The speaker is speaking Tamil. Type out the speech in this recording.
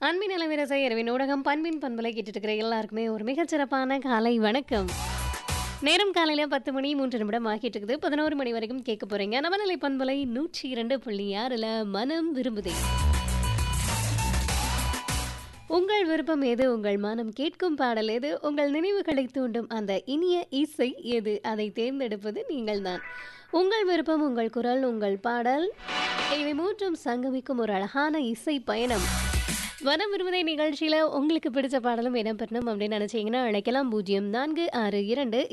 அன்பின் அலவிரசை இரவின் ஊடகம் பண்பின் பண்பலை கேட்டுட்டு இருக்கிற எல்லாருக்குமே ஒரு மிகச்சிறப்பான காலை வணக்கம் நேரம் காலையில பத்து மணி மூன்று நிமிடம் ஆகிட்டு இருக்குது பதினோரு மணி வரைக்கும் கேட்க போறீங்க நவநிலை பண்பலை நூற்றி இரண்டு புள்ளி ஆறுல மனம் விரும்புதே உங்கள் விருப்பம் எது உங்கள் மனம் கேட்கும் பாடல் எது உங்கள் நினைவுகளை தூண்டும் அந்த இனிய இசை எது அதை தேர்ந்தெடுப்பது நீங்கள்தான் உங்கள் விருப்பம் உங்கள் குரல் உங்கள் பாடல் இவை மூன்றும் சங்கமிக்கும் ஒரு அழகான இசை பயணம் வனம் விரும்புதை நிகழ்ச்சியில் உங்களுக்கு பிடிச்ச பாடலும் இடம்பெறணும் அப்படின்னு நினச்சிங்கன்னா அழைக்கலாம் பூஜ்ஜியம் நான்கு ஆறு இரண்டு